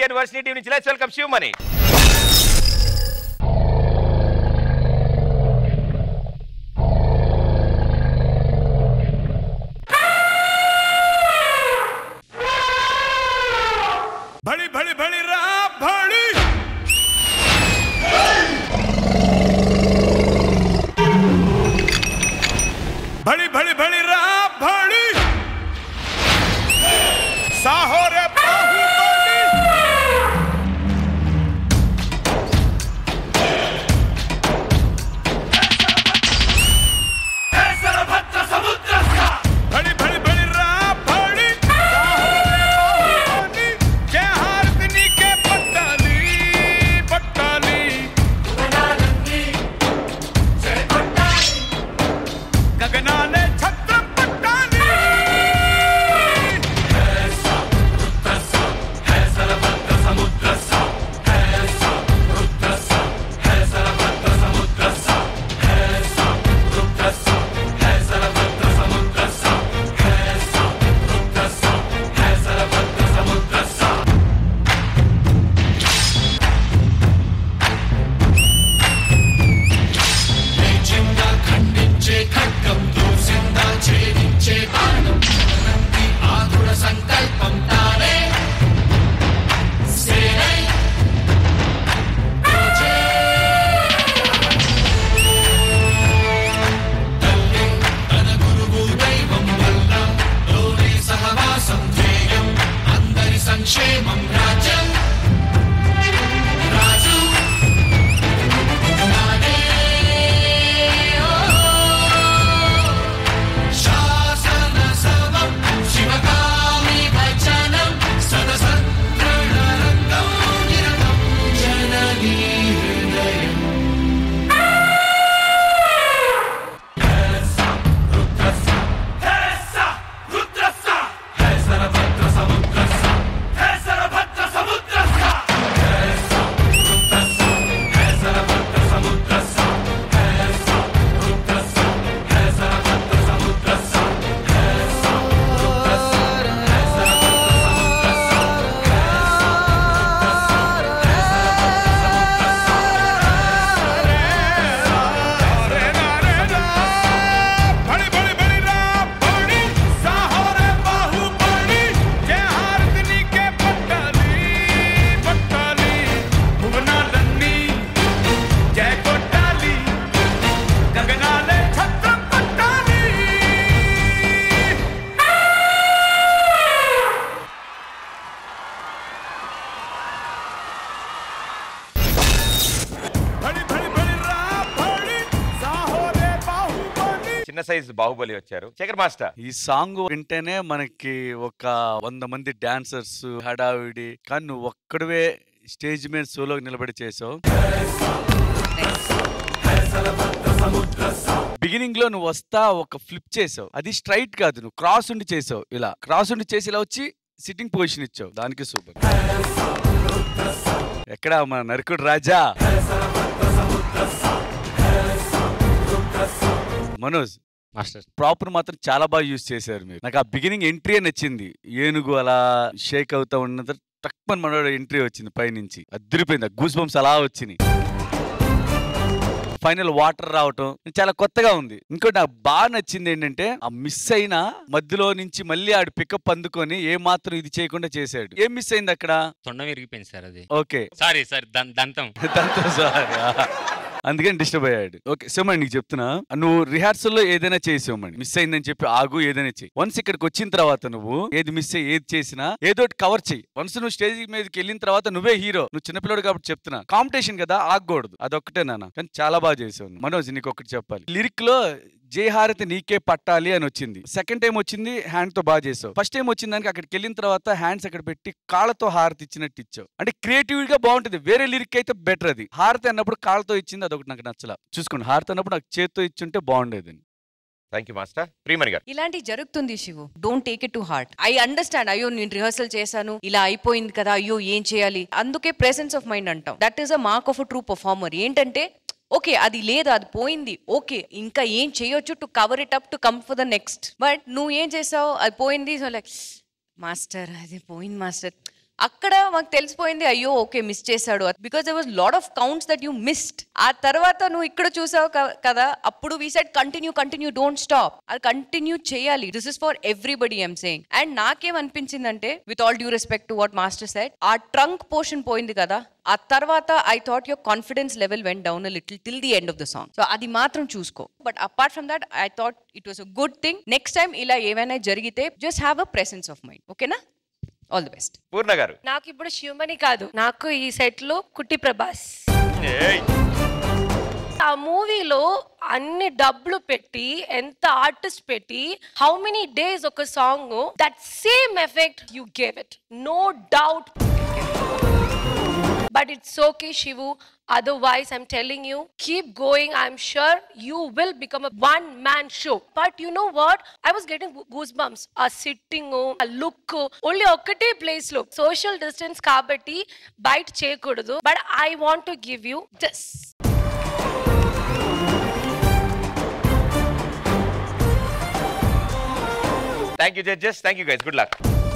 And Varshini team నుంచి let's welcome Sivamani भड़ी भड़ी भड़ी रा भड़ी भड़ी भड़ी भड़ी रा भड़ी साहो रे बाहुबली भड़ी भड़ी भड़ी रा भड़ी साहो रे बाहुबली जय हारदिनी के पट्टाली पट्टाली गगनाने छत्र पट्टाली సంక్షేమం రాజ్యం రాజు నాడే శాసన సమం శివకామి భజనం సదసత్రణరంగం నిరతం జననీ హృదయం बड़ी बड़ी बड़ी रा बड़ी साहो रे बाहुबली जय हारदिनी के पट्टाली पट्टाली भुवना लन्नी जय कोटाली गगनाले छत्र पट्टाली बड़ी बड़ी बड़ी रा बड़ी साहो रे बाहुबली చిన్న సైజ్ బాహుబలి వచ్చారు శేఖర్ మాస్టర్ ఈ సాంగ్ వింటేనే మనకి ఒక వంద మంది డాన్సర్స్ హడావిడి కానీ నువ్వు ఒక్కడివే స్టేజ్ మీద సోలో నిలబడి చేసావు బిగినింగ్ లో నువ్వు వస్తా ఒక ఫ్లిప్ చేసావు అది స్ట్రైట్ కాదు నువ్వు క్రాస్ ఉండి చేసావు ఇలా క్రాస్ ఉండి చేసి ఇలా వచ్చి సిట్టింగ్ పొజిషన్ ఇచ్చావు దానికి సూపర్ ఎక్కడ మన నరకుడు రాజా మనోజ్ మాస్టర్ ప్రాపర్ మాత్రం చాలా బాగా యూజ్ చేశారు మీరు నాకు ఆ బిగినింగ్ ఎంట్రీ నచ్చింది ఏనుగు అలా షేక్ అవుతా ఉన్నది టక్మన్ మనోడు ఎంట్రీ వచ్చింది పైనుంచి అదిరిపోయింది గూస్ బంప్స్ అలా వచ్చినాయి ఫైనల్ వాటర్ రావటం చాలా కొత్తగా ఉంది ఇంకోటి నాకు బాగా నచ్చింది ఏంటంటే ఆ మిస్ అయిన మధ్యలో నుంచి మళ్ళీ ఆడు పికప్ అందుకొని ఏ మాత్రం ఇది చేయకుండా చేశాడు ఏం మిస్ అయింది అక్కడ తొండ విరిగిపోయింది సార్ అది ఓకే సారీ సార్ దం- దంతం దాంతో సారీ అందుకని డిస్టర్బ్ అయ్యాడు ఓకే శివమణి నీకు చెప్తున్నా నువ్వు రిహార్సల్ లో ఏదైనా చేయి శివమణి మిస్ అయిందని చెప్పి ఆగు ఏదైనా చెయ్యి వన్స్ ఇక్కడికి వచ్చిన తర్వాత నువ్వు ఏది మిస్ అయ్యి ఏది చేసినా ఏదో ఒకటి కవర్ చెయ్యి వన్స్ నువ్వు స్టేజ్ మీదకి వెళ్ళిన తర్వాత నువ్వే హీరో నువ్వు చిన్నపిల్లడు కాబట్టి చెప్తున్నా కాంపిటీషన్ కదా ఆగకూడదు అదొక్కటే నాన్న కానీ చాలా బాగా చేసావు మనోజ్ నీకు ఒకటి చెప్పాలి లిరిక్ లో జయహారతి నీకే పట్టాలి అని వచ్చింది సెకండ్ టైం వచ్చింది హ్యాండ్ తో బాగా చేసావు ఫస్ట్ టైం వచ్చింది దానికి అక్కడికి వెళ్ళిన తర్వాత హ్యాండ్స్ అక్కడ పెట్టి కాళ్ళతో హారతి ఇచ్చినట్టు ఇచ్చావు అంటే క్రియేటివ్ గా బాగుంటుంది వేరే లిరిక్ అయితే బెటర్ అది హారతి అన్నప్పుడు కాళ్ళతో ఇచ్చింది అదొకటి నాకు నచ్చల చూసుకోండి హారతి అన్నప్పుడు నాకు చేత్తో ఇచ్చుంటే బాగుండేది థ్యాంక్ యూ మాస్టర్ ప్రియమణి గారు ఇలాంటి జరుగుతుంది Shivu don't take it to heart I understand అయ్యో నేను రిహర్సల్ చేశాను ఇలా అయిపోయింది కదా అయ్యో ఏం చేయాలి అందుకే ప్రెసెన్స్ ఆఫ్ మైండ్ అంటాం that is a mark of a true performer ఏంటంటే ఓకే అది లేదు అది పోయింది ఓకే ఇంకా ఏం చేయొచ్చు to cover it up to come for the next but నువ్వు ఏం చేసావు అది పోయింది సో లైక్ మాస్టర్ అది పోయింది మాస్టర్ అక్కడ మాకు తెలిసిపోయింది అయ్యో ఓకే మిస్ చేశాడు because there was lot of counts that you missed ఆ తర్వాత నువ్వు ఇక్కడ చూసావు క- కదా అప్పుడు we set continue continue don't stop అది కంటిన్యూ చేయాలి this is for everybody I'm saying and నాకేం అనిపించిందంటే with all due respect to what master set ఆ ట్రంక్ పోర్షన్ పోయింది కదా ఆ తర్వాత I thought your confidence level went down little till the end of the song so అది మాత్రం చూసుకో but apart from that I thought it was a good thing next time ఇలా ఏమైనా జరిగితే just have a presence of mind ఓకేనా all the best Poorna గారు నాకు ఇప్పుడు శివమణి కాదు నాకు ఈ సెట్ లో కుట్టి ప్రభాస్ ఏయ్. ఆ మూవీలో అన్ని డబ్బులు పెట్టి ఎంత ఆర్టిస్ట్ పెట్టి హౌ మెనీ డేస్ ఒక song that same effect you gave it no doubt but it's okay Shivu otherwise I'm telling you keep going I'm sure you will become a one man show but you know what I was getting goose bumps ah sitting ah look only ఒక్కటే place లో social distance కాబట్టి బయట చేయకూడదు but I want to give you this thank you judges thank you guys good luck